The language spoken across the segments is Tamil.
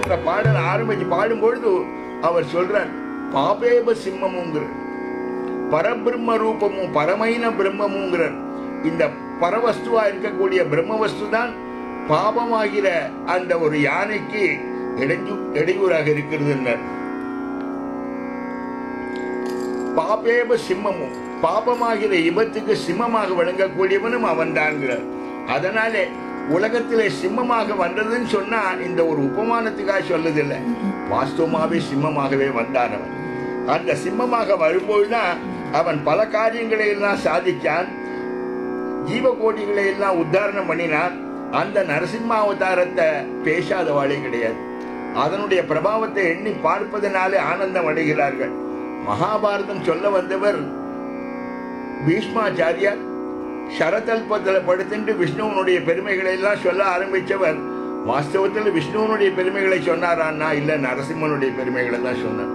இந்த பாடல் ஆரம்பிச்சு பாடும்பொழுது அவர் சொல்றார் பாபேப சிம்மமுங்கிற பரபிரம்ம ரூபமும் பரமைன பிரம்மமுங்கிறார் இந்த பரவஸ்துவா இருக்கக்கூடிய பிரம்ம வஸ்து தான் பாபமாகிற அந்த ஒரு யானைக்கு இடைஞ்சு இடையூறாக இருக்கிறது பாபேப சிம்மமும் பாபமாகிற இபத்துக்கு சிம்மமாக விளங்கக்கூடியவனும் அவன் தான்கிறார் அதனாலே உலகத்திலே சிம்மமாக வந்ததுன்னு சொன்னா இந்த ஒரு உபமானத்துக்காக சொல்லுதில்லை வாஸ்தவமாவே சிம்மமாகவே வந்தான் அவன் அந்த சிம்மமாக வரும்போதுதான் அவன் பல காரியங்களை எல்லாம் சாதிச்சான் ஜீவகோடிகளை எல்லாம் உத்தாரணம் பண்ணினான் அந்த நரசிம்ம அவதாரத்தை பேசாதவாளே கிடையாது அதனுடைய பிரபாவத்தை எண்ணி பார்ப்பதனாலே ஆனந்தம் அடைகிறார்கள் மகாபாரதம் சொல்ல வந்தவர் பீஷ்மாச்சாரியார் சரதல்பத்தில் படுத்துட்டு விஷ்ணுவனுடைய பெருமைகளை எல்லாம் சொல்ல ஆரம்பிச்சவர் வாஸ்தவத்தில் விஷ்ணுவனுடைய பெருமைகளை சொன்னாரான்னா இல்ல நரசிம்மனுடைய பெருமைகளை தான் சொன்னார்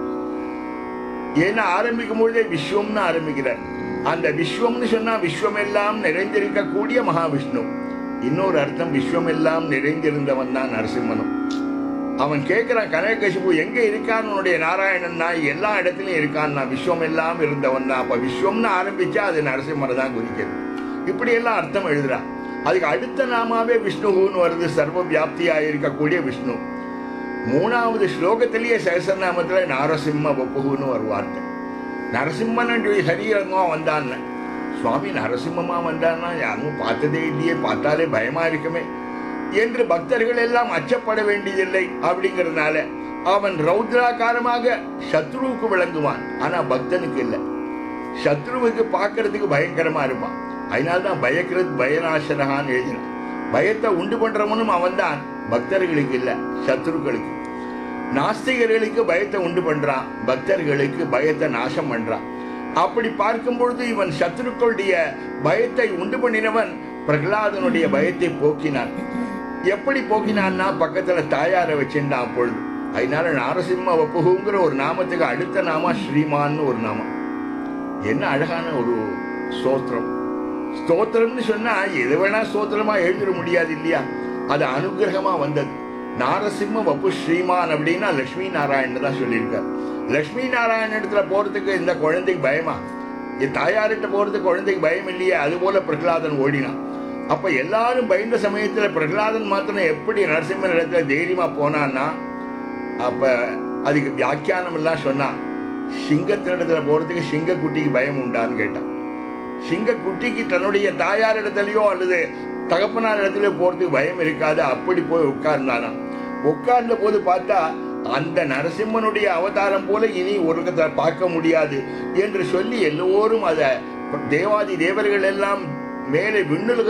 ஏன்னா ஆரம்பிக்கும் பொழுதே விஸ்வம்னு ஆரம்பிக்கிறார் அந்த விஸ்வம்னு சொன்னா விஸ்வம் எல்லாம் நிறைந்திருக்கக்கூடிய மகாவிஷ்ணு இன்னொரு அர்த்தம் விஸ்வம் எல்லாம் நிறைந்திருந்தவன் தான் நரசிம்மனும் அவன் கேட்கிறான் கனகசிபு எங்க இருக்கான் உன்னுடைய நாராயணன் தான் எல்லா இடத்துலயும் இருக்கான் நான் விஸ்வம் எல்லாம் இருந்தவன் தான் அப்ப விஸ்வம்னு ஆரம்பிச்சா அது நரசிம்மனை தான் குறிக்கிறது இப்படி எல்லாம் அர்த்தம் எழுதுறான் அதுக்கு அடுத்த நாமாவே விஷ்ணுன்னு வருது சர்வ வியாப்தியா இருக்கக்கூடிய விஷ்ணு மூணாவது ஸ்லோகத்திலேயே சகசரநாமத்துல நாரசிம்ம வப்புகுன்னு ஒரு வார்த்தை நரசிம்மன் சரீரங்கம் வந்தான்னு சுவாமி நரசிம்மமா வந்தான்னா யாரும் பார்த்ததே இல்லையே பார்த்தாலே பயமா இருக்குமே என்று பக்தர்கள் எல்லாம் அச்சப்பட வேண்டியதில்லை அப்படிங்கறதுனால அவன் ரௌத்ராகாரமாக சத்ருவுக்கு விளங்குவான் ஆனா பக்தனுக்கு இல்லை சத்ருவுக்கு பார்க்கறதுக்கு பயங்கரமா இருப்பான் அதனால்தான் பயக்கிறது பயநாசனகான்னு எழுதினான் பயத்தை உண்டு பண்றவனும் அவன்தான் பக்தர்களுக்கு இல்ல சத்ருக்களுக்கு நாஸ்திகர்களுக்கு பயத்தை உண்டு பண்றான் பக்தர்களுக்கு பயத்தை நாசம் பண்றான் அப்படி பார்க்கும் பொழுது இவன் சத்ருக்களுடைய பயத்தை உண்டு பண்ணினவன் பிரகலாதனுடைய பயத்தை போக்கினான் எப்படி போக்கினான்னா பக்கத்துல தாயாரை வச்சிருந்தான் அப்பொழுது அதனால நாரசிம்ம வப்புகுங்கிற ஒரு நாமத்துக்கு அடுத்த நாம ஸ்ரீமான்னு ஒரு நாமம் என்ன அழகான ஒரு ஸ்தோத்திரம் ஸ்தோத்திரம்னு சொன்னா எது வேணா ஸ்தோத்திரமா எழுதிட முடியாது இல்லையா அது அனுகிரகமா வந்தது நாரசிம்ம வப்பு ஸ்ரீமான் அப்படின்னா லட்சுமி நாராயணன் தான் சொல்லியிருக்கார் லட்சுமி நாராயண இடத்துல போறதுக்கு இந்த குழந்தைக்கு பயமா என் தாயார்கிட்ட போறதுக்கு குழந்தைக்கு பயம் இல்லையே அது போல பிரகலாதன் ஓடினான் அப்ப எல்லாரும் பயந்த சமயத்துல பிரகலாதன் மாத்திரம் எப்படி நரசிம்மன் இடத்துல தைரியமா போனான்னா அப்ப அதுக்கு வியாக்கியானம் எல்லாம் சொன்னான் சிங்கத்தினிடத்துல போறதுக்கு சிங்க குட்டிக்கு பயம் உண்டான்னு கேட்டான் சிங்க குட்டிக்கு தன்னுடைய தாயார் இடத்துலயோ அல்லது தகப்பனார் இடத்துலயோ போறதுக்கு பயம் இருக்காது அப்படி போய் உட்கார்ந்தானா உட்கார்ந்த போது பார்த்தா அந்த நரசிம்மனுடைய அவதாரம் போல இனி உலகத்தை பார்க்க முடியாது என்று சொல்லி எல்லோரும் அத தேவாதி தேவர்கள் எல்லாம் மேலே விண்ணுலக